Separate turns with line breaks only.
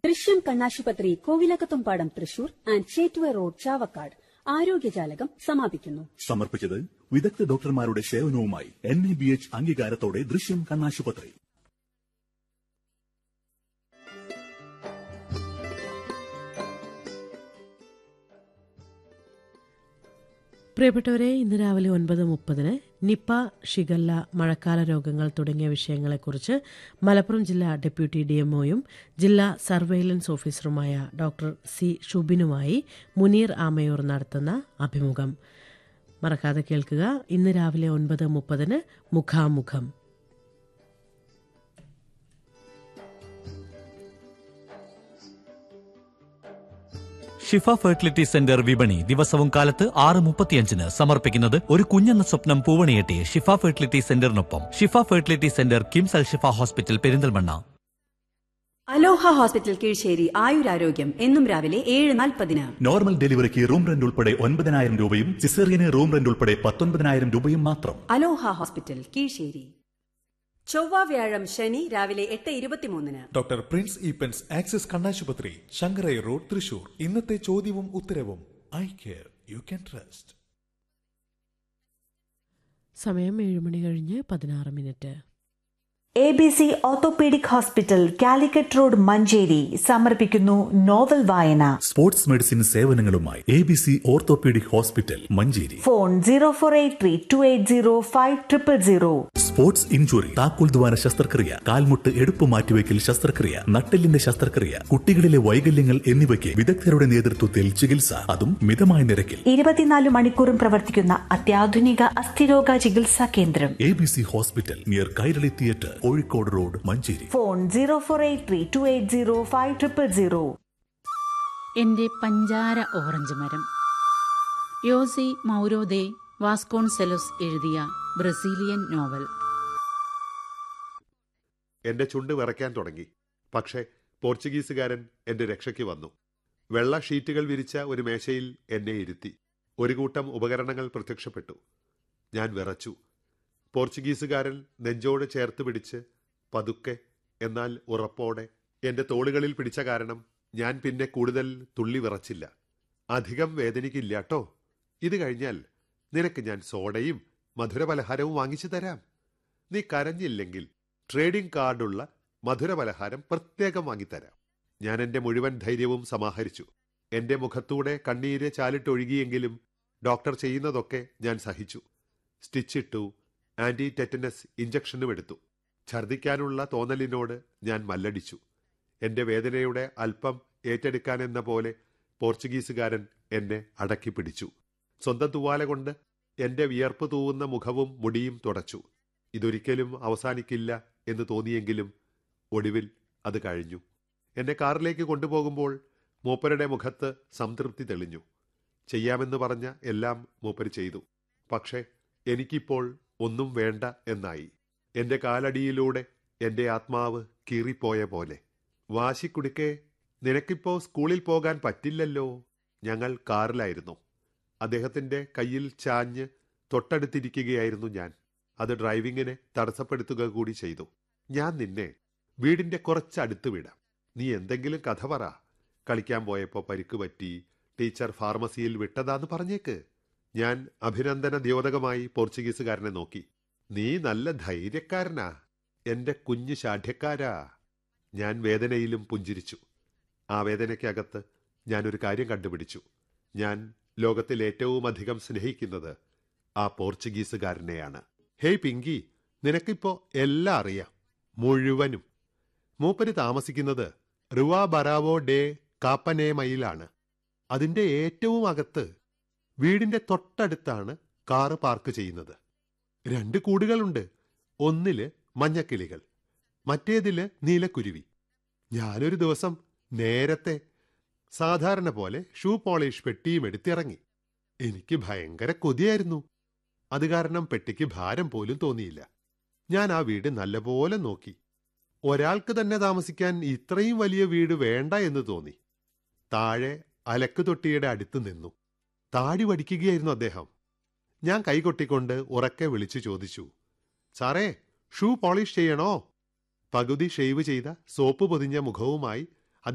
ദൃശ്യം കണ്ണാശുപത്രി Kovilakathumpadam Thrissur and Chettuva road Chavakkad ആരോഗ്യജാലകം സമാപിക്കുന്നു
സമർപ്പിച്ചത് വിദഗ്ധ ഡോക്ടർമാരുടെ സേവനവുമായി എൻ എ ബി എച്ച് അംഗീകാരത്തോടെ ദൃശ്യം കണ്ണാശുപത്രി
പ്രിയപ്പെട്ടവരെ ഇന്ന് രാവിലെ ഒൻപത് മുപ്പതിന് നിപ്പ ഷിഗല്ല മഴക്കാല രോഗങ്ങൾ തുടങ്ങിയ വിഷയങ്ങളെക്കുറിച്ച് മലപ്പുറം ജില്ലാ ഡെപ്യൂട്ടി ഡിഎംഒയും ജില്ലാ സർവൈലൻസ് ഓഫീസറുമായ ഡോക്ടർ സി ഷുബിനുമായി മുനീർ ആമയൂർ നടത്തുന്ന അഭിമുഖം മറക്കാതെ കേൾക്കുക ഇന്ന് രാവിലെ ഒൻപത് മുപ്പതിന് മുഖാമുഖം
ഷിഫ ഫെർട്ടിലിറ്റി സെന്റർ വിപണി ദിവസവും കാലത്ത് ആറ് മുപ്പത്തിയഞ്ചിന് സമർപ്പിക്കുന്നത് ഒരു കുഞ്ഞെന്ന സ്വപ്നം പൂവണിയെട്ടി ഷിഫ ഫെർട്ടിലിറ്റി സെന്ററിനൊപ്പം Shifa fertility centre KIMS Al Shifa hospital Perinthalmanna
Aloha hospital Keezhissery ആയുരാരോഗ്യം എന്നും രാവിലെ ഏഴ് നാൽപ്പതിന്
നോർമൽ ഡെലിവറിക്ക് റൂം റെന്റ് ഉൾപ്പെടെ ഒൻപതിനായിരം രൂപയും സിസേറിയന് റൂം റെന്റ് ഉൾപ്പെടെ പത്തൊൻപതിനായിരം രൂപയും മാത്രം
അലോഹ ഹോസ്പിറ്റൽ കീഴ്ശ്ശേരി ചൊവ്വ വ്യാഴം ശനി രാവിലെ എട്ട് ഇരുപത്തിമൂന്നിന്
ഡോക്ടർ പ്രിൻസ് ഈപ്പൻസ് ആക്സിസ് കണ്ണാശുപത്രി ശങ്കരൈ റോഡ് തൃശൂർ ഇന്നത്തെ ചോദ്യവും ഉത്തരവും I care you can trust
സമയം ഏഴ് മണി കഴിഞ്ഞ് പതിനാറ് minute
A B C orthopaedic hospital Calicut road Manjeri സമർപ്പിക്കുന്നു നോവൽ വായന
സ്പോർട്സ് മെഡിസിൻ സേവനങ്ങളുമായി A B C orthopaedic hospital Manjeri
phone zero four eight three two eight zero five triple zero
sports injury താക്കോൽ ദ്വാര ശസ്ത്രക്രിയ കാൽമുട്ട് എടുപ്പ് മാറ്റിവെക്കൽ ശസ്ത്രക്രിയ നട്ടെല്ലിന്റെ ശസ്ത്രക്രിയ കുട്ടികളിലെ വൈകല്യങ്ങൾ എന്നിവയ്ക്ക് വിദഗ്ധരുടെ നേതൃത്വത്തിൽ ചികിത്സ അതും മിതമായ നിരക്കിൽ
ഇരുപത്തിനാല് മണിക്കൂറും പ്രവർത്തിക്കുന്ന അത്യാധുനിക അസ്ഥിരോഗ ചികിത്സാ കേന്ദ്രം
A B C hospital near Kairali theatre Kozhikode road Manjeri
phone zero four eight three two eight zero five triple zero
എന്റെ പഞ്ചാര ഓറഞ്ച് മരം യോസി മൗരോദെ വാസ്കോൺസെലോസ് എഴുതിയ ബ്രസീലിയൻ നോവൽ
എന്റെ ചുണ്ട് വിറയ്ക്കാൻ തുടങ്ങി പക്ഷേ പോർച്ചുഗീസുകാരൻ എന്റെ രക്ഷയ്ക്ക് വന്നു വെള്ള ഷീറ്റുകൾ വിരിച്ച ഒരു മേശയിൽ എന്നെ ഇരുത്തി ഒരു കൂട്ടം ഉപകരണങ്ങൾ പ്രത്യക്ഷപ്പെട്ടു ഞാൻ വിറച്ചു പോർച്ചുഗീസുകാരൻ നെഞ്ചോട് ചേർത്ത് പിടിച്ച് പതുക്കെ എന്നാൽ ഉറപ്പോടെ എന്റെ തോളുകളിൽ പിടിച്ച കാരണം ഞാൻ പിന്നെ കൂടുതൽ തുള്ളി വിറച്ചില്ല അധികം വേദനിക്കില്ല കേട്ടോ ഇത് കഴിഞ്ഞാൽ നിനക്ക് ഞാൻ സോഡയും മധുരപലഹാരവും വാങ്ങിച്ചു തരാം നീ കരഞ്ഞില്ലെങ്കിൽ ട്രേഡിംഗ് കാർഡുള്ള മധുരപലഹാരം പ്രത്യേകം വാങ്ങിത്തരാം ഞാൻ എന്റെ മുഴുവൻ ധൈര്യവും സമാഹരിച്ചു എന്റെ മുഖത്തൂടെ കണ്ണീര് ചാലിട്ടൊഴുകിയെങ്കിലും ഡോക്ടർ ചെയ്യുന്നതൊക്കെ ഞാൻ സഹിച്ചു സ്റ്റിച്ചിട്ടു ആന്റി ടെറ്റനസ് ഇഞ്ചക്ഷനും എടുത്തു ഛർദിക്കാനുള്ള തോന്നലിനോട് ഞാൻ മല്ലടിച്ചു എന്റെ വേദനയുടെ അല്പം ഏറ്റെടുക്കാനെന്ന പോലെ പോർച്ചുഗീസുകാരൻ എന്നെ അടക്കി പിടിച്ചു സ്വന്തം തുവാല കൊണ്ട് എന്റെ വിയർപ്പ് തൂവുന്ന മുഖവും മുടിയും തുടച്ചു ഇതൊരിക്കലും അവസാനിക്കില്ല എന്ന് തോന്നിയെങ്കിലും ഒടുവിൽ അത് കഴിഞ്ഞു എന്നെ കാറിലേക്ക് കൊണ്ടുപോകുമ്പോൾ മൂപ്പരുടെ മുഖത്ത് സംതൃപ്തി തെളിഞ്ഞു ചെയ്യാമെന്ന് പറഞ്ഞ എല്ലാം മൂപ്പര് ചെയ്തു പക്ഷേ എനിക്കിപ്പോൾ ഒന്നും വേണ്ട എന്നായി എന്റെ കാലടിയിലൂടെ എന്റെ ആത്മാവ് കീറിപ്പോയ പോലെ വാശിക്കുടുക്കെ നിനക്കിപ്പോ സ്കൂളിൽ പോകാൻ പറ്റില്ലല്ലോ ഞങ്ങൾ കാറിലായിരുന്നു അദ്ദേഹത്തിന്റെ കയ്യിൽ ചാഞ്ഞ് തൊട്ടടുത്തിരിക്കുകയായിരുന്നു ഞാൻ അത് ഡ്രൈവിങ്ങിനെ തടസ്സപ്പെടുത്തുക കൂടി ചെയ്തു ഞാൻ നിന്നെ വീടിന്റെ കുറച്ചടുത്ത് വിടാം നീ എന്തെങ്കിലും കഥ പറ കളിക്കാൻ പോയപ്പോ പരിക്ക് പറ്റി ടീച്ചർ ഫാർമസിയിൽ വിട്ടതാന്ന് പറഞ്ഞേക്ക് ഞാൻ അഭിനന്ദന ദ്യോതകമായി പോർച്ചുഗീസുകാരനെ നോക്കി നീ നല്ല ധൈര്യക്കാരനാ എന്റെ കുഞ്ഞു ശാഠ്യക്കാരാ ഞാൻ വേദനയിലും പുഞ്ചിരിച്ചു ആ വേദനയ്ക്കകത്ത് ഞാനൊരു കാര്യം കണ്ടുപിടിച്ചു ഞാൻ ലോകത്തിൽ ഏറ്റവും അധികം സ്നേഹിക്കുന്നത് ആ പോർച്ചുഗീസുകാരനെയാണ് ഹേയ് പിങ്കി നിനക്കിപ്പോ എല്ലാം അറിയാം മുഴുവനും മൂപ്പര് താമസിക്കുന്നത് റുവാ ബറാവോ ഡേ കാപ്പനേമയിലാണ് അതിന്റെ ഏറ്റവും അകത്ത് വീടിന്റെ തൊട്ടടുത്താണ് കാറ് പാർക്ക് ചെയ്യുന്നത് രണ്ട് കൂടുകളുണ്ട് ഒന്നില് മഞ്ഞക്കിളികൾ മറ്റേതില് നീലക്കുരുവി ഞാനൊരു ദിവസം നേരത്തെ സാധാരണ പോലെ ഷൂ പോളിഷ് പെട്ടിയും എടുത്തിറങ്ങി എനിക്ക് ഭയങ്കര കൊതിയായിരുന്നു അത് കാരണം പെട്ടിക്ക് ഭാരം പോലും തോന്നിയില്ല ഞാൻ ആ വീട് നല്ലപോലെ നോക്കി ഒരാൾക്ക് തന്നെ താമസിക്കാൻ ഇത്രയും വലിയ വീട് വേണ്ട എന്ന് തോന്നി താഴെ അലക്ക് തൊട്ടിയുടെ അടുത്ത് നിന്നു താടി വടിക്കുകയായിരുന്നു അദ്ദേഹം ഞാൻ കൈകൊട്ടിക്കൊണ്ട് ഉറക്കെ വിളിച്ചു ചോദിച്ചു സാറേ ഷൂ പോളിഷ് ചെയ്യണോ പകുതി ഷേവ് ചെയ്ത സോപ്പ് പൊതിഞ്ഞ മുഖവുമായി